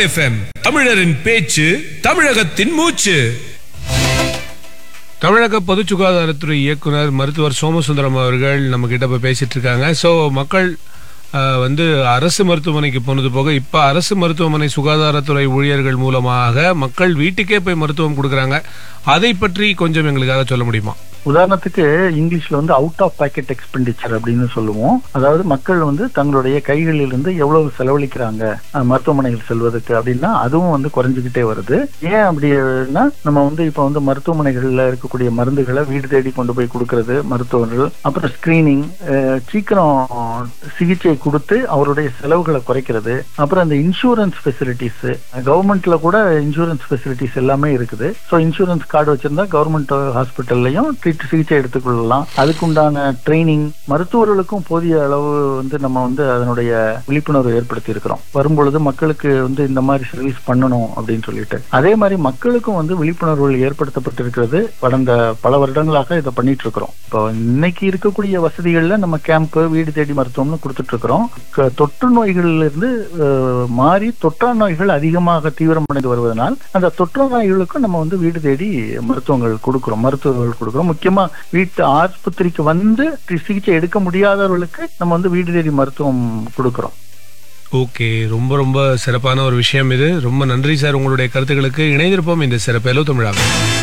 FM தமிழரின் பேச்சு தமிழகத்தின் மூச்சு தமிழக பொது சுகாதாரத்துறை இயக்குனர் மருத்துவர் சோமசுந்தரம் அவர்கள் நம்ம கிட்ட இப்ப பேசிட்டு இருக்காங்க ஸோ மக்கள் அஹ், வந்து அரசு மருத்துவமனைக்கு போனது போக இப்ப அரசு மருத்துவமனை சுகாதாரத்துறை ஊழியர்கள் மூலமாக மக்கள் வீட்டுக்கே போய் மருத்துவம் கொடுக்கறாங்க அதை பற்றி கொஞ்சம் எங்களுக்காக சொல்ல முடியுமா உதாரணத்துக்கு இங்கிலீஷ்ல வந்து அவுட் ஆஃப் பாக்கெட் எக்ஸ்பெண்டிச்சர் அப்படின்னு சொல்லுவோம் அதாவது மக்கள் வந்து தங்களுடைய கைகளிலிருந்து எவ்வளவு செலவழிக்கிறாங்க அஹ், மருத்துவமனைகள் செல்வதற்கு அப்படின்னா அதுவும் வந்து குறைஞ்சுக்கிட்டே வருது ஏன் அப்படின்னா நம்ம வந்து இப்ப வந்து மருத்துவமனைகள்ல இருக்கக்கூடிய மருந்துகளை வீடு தேடி கொண்டு போய் கொடுக்கறது மருத்துவர்கள் அப்புறம் ஸ்கிரீனிங் சீக்கிரம் சிகிச்சை கொடுத்து அவருடைய செலவுகளை குறைக்கிறது அப்புறம் இந்த இன்சூரன்ஸ் ஃபெசிலிட்டிஸ் கவர்மெண்ட்ல கூட இன்சூரன்ஸ் ஃபெசிலிட்டிஸ் எல்லாமே இருக்குது ஸோ இன்சூரன்ஸ் கார்டு வச்சிருந்தா கவர்மெண்ட் ஹாஸ்பிட்டல்லையும் ட்ரீட் சிகிச்சை எடுத்துக்கொள்ளலாம் அதுக்குண்டான ட்ரைனிங் மருத்துவர்களுக்கும் போதிய அளவு வந்து நம்ம வந்து அதனுடைய விழிப்புணர்வு ஏற்படுத்தி இருக்கிறோம் வரும்பொழுது மக்களுக்கு வந்து இந்த மாதிரி சர்வீஸ் பண்ணணும் அப்படின்னு சொல்லிட்டு அதே மாதிரி மக்களுக்கும் வந்து விழிப்புணர்வுகள் ஏற்படுத்தப்பட்டிருக்கிறது கடந்த பல வருடங்களாக இதை பண்ணிட்டு இருக்கிறோம் இப்போ இன்னைக்கு இருக்கக்கூடிய வசதிகள்ல நம்ம கேம்ப் வீடு தேடி மருத்துவம்னு கொடுத்துட்டு இருக்கிறோம் க- தொற்று நோய்களிலிருந்து இருந்து அஹ், மாறி தொற்றா நோய்கள் அதிகமாக தீவிரமடைந்து வருவதனால் அந்த தொற்று நோய்களுக்கும் நம்ம வந்து வீடு தேடி மருத்துவங்கள் கொடுக்கிறோம் மருத்துவங்கள் கொடுக்கிறோம் முக்கியமா வீட்டு ஆஸ்பத்திரிக்கு வந்து சிகிச்சை எடுக்க முடியாதவர்களுக்கு நம்ம வந்து வீடு தேடி மருத்துவம் கொடுக்கிறோம் ஓகே ரொம்ப ரொம்ப சிறப்பான ஒரு விஷயம் இது ரொம்ப நன்றி சார் உங்களுடைய கருத்துக்களுக்கு இணைந்திருப்போம் இந்த சிறப்பு தமிழாக